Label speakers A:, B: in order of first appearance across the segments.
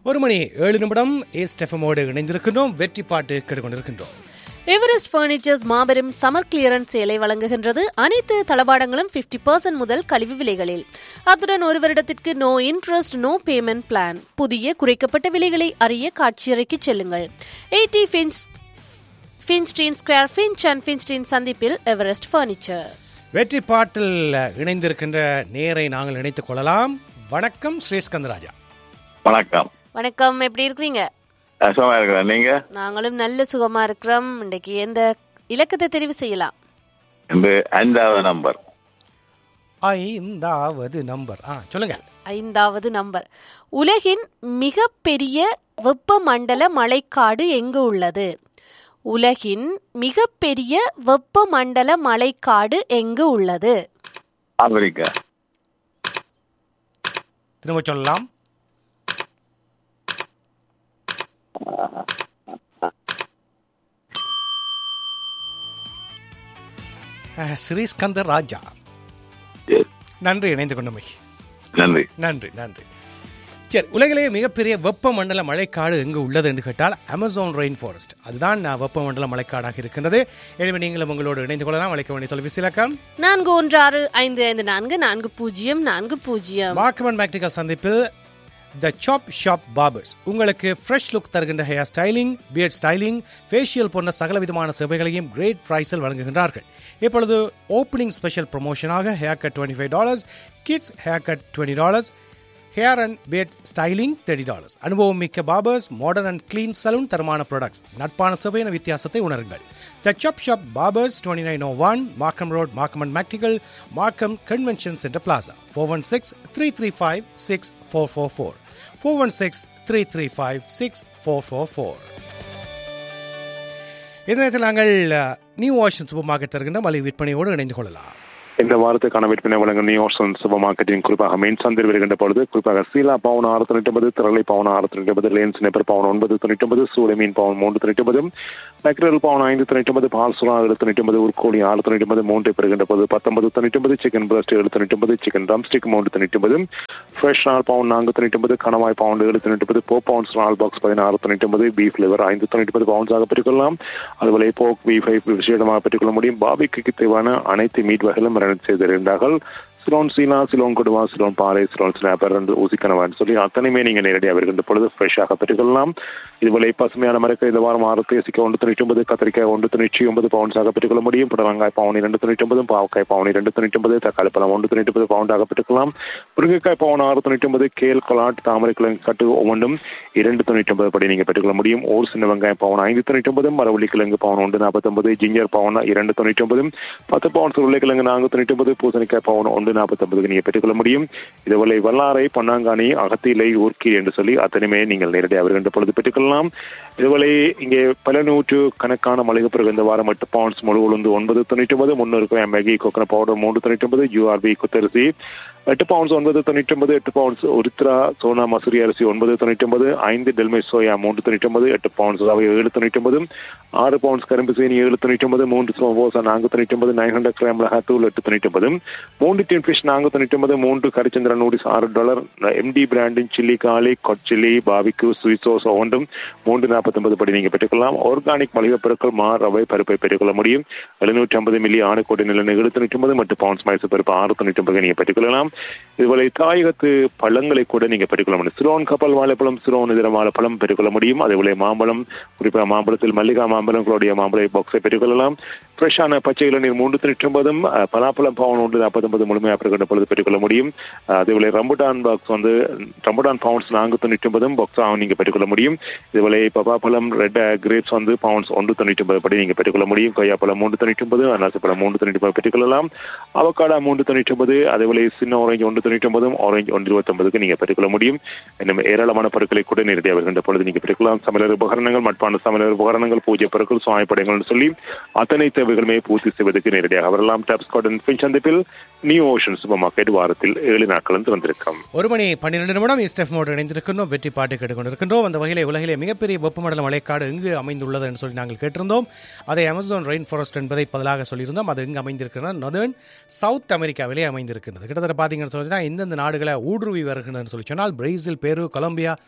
A: ஒரு மணி ஏழு நிமிடம் ஏஸ்டெஃபமோடு இணைந்திருக்கின்றோம் வெற்றி பாட்டு கேட்டுக்கொண்டிருக்கின்றோம்
B: எவரெஸ்ட் பர்னிச்சர்ஸ் மாபெரும் சமர் கிளியரன்ஸ் சேலை வழங்குகின்றது அனைத்து தளபாடங்களும் 50% முதல் கழிவு விலைகளில் அத்துடன் ஒரு வருடத்திற்கு no interest no payment plan புதிய குறைக்கப்பட்ட விலைகளை அறிய காட்சியறைக்கு செல்லுங்கள் eighty Finch Finstein square Finch and Finstein சந்திப்பில் எவரெஸ்ட் பர்னிச்சர்
A: வெற்றி பாட்டில் இணைந்திருக்கின்ற நேரை நாங்கள் இணைத்துக் கொள்ளலாம் வணக்கம் ஸ்ரீஸ்கந்தராஜா
C: வணக்கம்
B: வணக்கம் எப்படி இருக்கிறீங்க
C: நான் சும்மா இருக்கிறேன் நீங்க
B: நாங்களும் நல்ல சுகமா இருக்கிறோம் இன்றைக்கு எந்த இலக்கத்தை தெரிவு செய்யலாம்
C: இந்த ஐந்தாவது நம்பர்
A: ஐந்தாவது நம்பர் ஆ சொல்லுங்க
B: ஐந்தாவது நம்பர் உலகின் மிகப்பெரிய வெப்பமண்டல மழைக்காடு எங்கு உள்ளது உலகின் மிகப்பெரிய வெப்பமண்டல மழைக்காடு எங்கு உள்ளது
C: ஆப்பிரிக்கா
A: திரும்ப சொல்லலாம் அஹ், ஸ்ரீஸ்கந்தர் ராஜா
C: Yes.
A: நன்றி இணைந்து கொண்டமை
C: நன்றி
A: நன்றி நன்றி சரி உலகிலேயே மிகப்பெரிய வெப்பமண்டல மழைக்காடு எங்கு உள்ளது என்று கேட்டால் அமேசான் ரெயின் ஃபாரஸ்ட் அதுதான் அஹ், வெப்பமண்டல மழைக்காடாக இருக்கின்றது எனவே நீங்களும் உங்களோடு இணைந்து கொள்ளலாம் அழைக்க வேண்டிய தொலைபேசி இலக்கம்
B: நான்கு ஒன்று ஆறு ஐந்து ஐந்து நான்கு நான்கு பூஜ்ஜியம் நான்கு பூஜ்ஜியம்
A: மார்க்கமன் மேக்டிகல் சந்திப்பில் த சாப் ஷாப் பார்பர்ஸ் உங்களுக்கு ஃப்ரெஷ் லுக் தருகின்ற hair styling beard styling facial போன்ற சகல விதமான சேவைகளையும் கிரேட் ப்ரைஸில் வழங்குகின்றார்கள் இப்பொழுது ஓப்பனிங் ஸ்பெஷல் ப்ரொமோஷனாக hair cut twenty five dollars kids hair cut twenty dollars hair and beard styling thirty dollars அனுபவம் மிக்க barbers modern and clean salon தரமான ப்ராடக்ட்ஸ் நட்பான சேவையான வித்தியாசத்தை உணருங்கள் the Chop Shop Barbers twenty nine o one Markham road Markham and McNicoll Markham convention centre plaza four one six three three five six four four four four one six three three five six four four four இந்த நேரத்தில் நாங்கள் அஹ், new வாஷன் supermarket தருகின்ற மலிவு விற்பனையோடு இணைந்து கொள்ளலாம்
D: இந்த வாரத்துக்கான விற்பனை வழங்கும் நியூயோர்சன் சூப்பர் மார்க்கெட்டின் குறிப்பாக மெயின் சந்தையில் வருகின்ற பொழுது குறிப்பாக சீலா பவுன் ஆறு தொண்ணூற்றி ஒன்பது திரளை பவுன் ஆறு தொண்ணூற்றி ஒன்பது லேன்ஸ் நெப்பர் பவுன் ஒன்பது தொண்ணூற்றி ஒன்பது சூளை மீன் பவுன் மூன்று தொண்ணூற்றி ஒன்பது மெக்ரல் பவுன் ஐந்து தொண்ணூற்றி ஒன்பது பால் சுறா ஏழு தொண்ணூற்றி ஒன்பது உருக்கோழி ஆறு தொண்ணூற்றி ஒன்பது மூன்று பெறுகின்ற போது பத்தொன்பது தொண்ணூற்றி ஒன்பது சிக்கன் பிரஸ்ட் ஏழு தொண்ணூற்றி ஒன்பது சிக்கன் ட்ரம்ஸ்டிக் மூன்று தொண்ணூற்றி ஒன்பது ஃப்ரெஷ் நாள் பவுன் நான்கு தொண்ணூற்றி ஒன்பது கணவாய் பவுன் ஏழு தொண்ணூற்றி ஒன்பது போ பவுன்ஸ் நாள் பாக்ஸ் பதினாறு தொண்ணூற்றி ஒன்பது பீஃப் லிவர் ஐந்து தொண்ணூற்றி ஒன்பது பவுன்ஸாக பெற்றுக்கொள்ளலாம் அதுபோல போக் பீஃபை விசேடமாக பெற்றுக்கொள்ள முடியும் பாபிக்கு தேவையான அனைத்து மீட் வகைகளும் மரணம் செய்திருந்தார்கள் சிலோன் சீனா சிலோன் கொடுவா சிலோன் பாறை சிலோன் ஸ்னாப்பர் ரெண்டு ஊசிக்கணவான்னு சொல்லி அத்தனையுமே நீங்கள் நேரடியாக வருகின்ற பொழுது ஃப்ரெஷ்ஷாக பெற்றுக்கொள்ளலாம் இதுபோல பசுமையான மரக்கு இந்த வாரம் ஆறு தேசிக்க ஒன்று தொண்ணூற்றி ஒன்பது கத்திரிக்காய் ஒன்று தொண்ணூற்றி ஒன்பது பவுன்ஸாக பெற்றுக்கொள்ள முடியும் புடலங்காய் பவுன் இரண்டு தொண்ணூற்றி ஒன்பது பாவக்காய் பவுன் இரண்டு தொண்ணூற்றி ஒன்பது தக்காளி பழம் ஒன்று தொண்ணூற்றி ஒன்பது பவுண்டாக பெற்றுக்கலாம் முருங்கைக்காய் பவுன் ஆறு தொண்ணூற்றி ஒன்பது கேல் கொலாட் தாமரை கிழங்கு கட்டு ஒவ்வொன்றும் இரண்டு தொண்ணூற்றி ஒன்பது படி நீங்கள் பெற்றுக்கொள்ள முடியும் ஓர் சின்ன வெங்காயம் பவுன் ஐந்து தொண்ணூற்றி ஒன்பது மரவள்ளி கிழங்கு பவுன் ஒன்று நாற்பத்தொன்பது ஜிஞ்சர் பவுன் இரண்டு தொண்ணூற்றி ஒன்பது பத்து பவுன்ஸ் உருளைக்கிழங்கு நான்கு தொண்ணூற்றி ஒன்பது பூசணிக்காய் பவுன் ஒன்று நாற்பத்தொன்பதுக்கு நீங்கள் பெற்றுக்கொள்ள முடியும் இதுபோல வல்லாரை பொன்னாங்கானி அகத்திலை ஊர்க்கி என்று சொல்லி அத்தனையுமே நீங்கள் நேரடியாக வருகின்ற பொழுது பெற்றுக்கொள்ளலாம் இதுபோல இங்கே பல நூற்று கணக்கான மளிகை பிறகு இந்த வாரம் எட்டு பவுன்ஸ் முழு உளுந்து ஒன்பது தொண்ணூற்றி ஒன்பது முன்னூறு மேகி கோகனட் பவுடர் மூன்று தொண்ணூற்றி ஒன்பது யூஆர்பி குத்தரிசி எட்டு பவுன்ஸ் ஒன்பது தொண்ணூற்றி ஒன்பது எட்டு பவுன்ஸ் உருத்ரா சோனா மசூரி அரிசி ஒன்பது தொண்ணூற்றி ஒன்பது ஐந்து டெல்மை சோயா மூன்று தொண்ணூற்றி ஒன்பது எட்டு பவுன்ஸ் ரவை ஏழு தொண்ணூற்றி ஒன்பது ஆறு பவுன்ஸ் கரும்பு சீனி ஏழு தொண்ணூற்றி ஒன்பது மூன்று சோபோசா நான்கு தொண்ணூற்றி ஒன்பது நைன் ஹண்ட்ரட் கிராம் மிளகாத்தூள் எட்டு தொண்ணூற்றி ஒன்பது மூன்று டின் ஃபிஷ் நான்கு தொண்ணூற்றி ஒன்பது மூன்று கரிச்சந்திர நூடிஸ் ஆறு டாலர் எம்டி பிராண்டின் சில்லி காலி கொச்சில்லி பாபிக்கு சுவிஸ் சோஸ் ஒன்றும் மூன்று நாற்பத்தொன்பது படி நீங்கள் பெற்றுக்கொள்ளலாம் ஆர்கானிக் மளிகை பொருட்கள் மா ரவை பருப்பை பெற்றுக்கொள்ள முடியும் எழுநூற்றி ஐம்பது மில்லி ஆணுக்கோட்டை நிலன்னு எழுநூற்றி தொண்ணூற்றி ஒன்பது மற்றும் பவுன்ஸ் மைசூர் பருப்பு ஆறு தொண்ணூற்றி ஒன்பது நீங்கள் பெற்றுக்கொள்ளலாம் இதுபோல தாயகத்து பழங்களை கூட நீங்க பெற்றுக்கொள்ள முடியும் சிரோன் கப்பல் வாழைப்பழம் சிரோன் இதர வாழைப்பழம் பெற்றுக்கொள்ள முடியும் அதேபோல மாம்பழம் குறிப்பாக மாம்பழத்தில் மல்லிகா மாம்பழம் குளோடியா மாம்பழ பாக்ஸை பெற்றுக்கொள்ளலாம் ஃப்ரெஷ்ஷான பச்சை இளநீர் மூன்று தொண்ணூற்றி ஒன்பதும் அஹ், பலாப்பழம் பவுன் ஒன்று நாற்பத்தொன்பது முழுமையாக பெற்றுக்கொண்ட பொழுது பெற்றுக்கொள்ள முடியும் அஹ், அதேபோல ரம்புட்டான் பாக்ஸ் வந்து ரம்புட்டான் பவுன்ஸ் நான்கு தொண்ணூற்றி ஒன்பதும் பாக்ஸாக நீங்க பெற்றுக்கொள்ள முடியும் இதுபோல பப்பாப்பழம் ரெட் கிரேப்ஸ் வந்து பவுன்ஸ் ஒன்று தொண்ணூற்றி ஒன்பது படி நீங்க பெற்றுக்கொள்ள முடியும் கொய்யாப்பழம் மூன்று தொண்ணூற்றி ஒன்பது அனாசிப்பழம் மூன்று தொண்ணூற்றி ஒன்பது பெற்றுக்கொள்ளலாம் அவக்காடா மூன்று தொண்ணூற்றி ஒன்பது அதேபோல சின்ன ஆரஞ்சு ஒன்று தொண்ணூற்றி ஒன்பதும் ஆரஞ்சு ஒன்று இருபத்தொன்பதுக்கு நீங்க பெற்றுக்கொள்ள முடியும் இன்னும் ஏராளமான பொருட்களை கூட நேரடியாக வருகின்ற பொழுது நீங்க பெற்றுக்கலாம் சமையலர் உபகரணங்கள் மட்பான சமையலர் உபகரணங்கள் பூஜை பொருட்கள் சுவாமிப்படங்கள் சொல்லி அத்தனை தேவைகளுமே பூர்த்தி செய்வதற்கு நேரடியாக வரலாம் டாப்ஸ் கார்டன் பின் சந்திப்பில் நியூ ஓஷன் சூப்பர் மார்க்கெட் வாரத்தில் ஏழு நாட்களும் திறந்திருக்கும்
A: ஒரு மணி பன்னிரண்டு நிமிடம் இஸ்டெஃப் மோடு இணைந்திருக்கின்றோம் வெற்றி பாட்டு கேட்டுக்கொண்டிருக்கின்றோம் அந்த வகையிலே உலகிலே மிகப்பெரிய வெப்பமண்டல மழைக்காடு எங்கு அமைந்துள்ளது என்று சொல்லி நாங்கள் கேட்டிருந்தோம் அதை அமேசான் ரெயின் ஃபாரஸ்ட் என்பதை பதிலாக சொல்லியிருந்தோம் அது எங்கு அமைந்திருக்கிறது நதர்ன் சவுத் அமெரிக்காவிலே அமைந்திருக்கிறது கிட்டத்தட்ட பார்த்தீங்கன்னு சொன்னா இந்தந்த நாடுகளை ஊடுருவி வருகின்றதுன்னு சொல்லி சொன்னால் பிரேசில் பெரு கொலம்பியா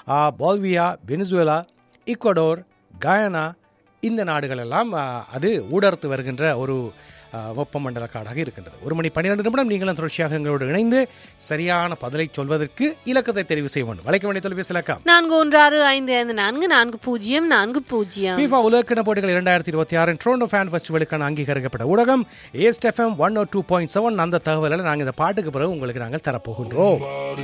A: ஆ, பால்வியா வெனிசுவேலா இக்வடோர் கயானா இந்த நாடுகளெல்லாம் ஆ, அது ஊடறுத்து வருகின்ற ஒரு ஆ, வெப்பமண்டல காடாக இருக்கின்றது ஒரு மணி பன்னிரெண்டு நிமிடம் நீங்களும் தொடர்ச்சியாக எங்களோடு இணைந்து சரியான பதிலை சொல்வதற்கு இலக்கத்தை தெரிவு செய்ய வேண்டும் வளைக்க வேண்டிய தொலைபேசி இலக்கம்
B: நான்கு ஒன்று ஆறு ஐந்து ஐந்து நான்கு நான்கு பூஜ்ஜியம் நான்கு பூஜ்ஜியம்
A: FIFA உலகக்கிண போட்டிகள் இரண்டாயிரத்தி இருபத்தி ஆறு ட்ரோண்டோ ஃபேன் ஃபெஸ்டிவலுக்கான அங்கீகரிக்கப்பட்ட ஊடகம் East FM one o two point seven அந்த தகவலை நாங்கள் இந்த பாட்டுக்கு பிறகு உங்களுக்கு நாங்கள் தரப்போகின்றோம்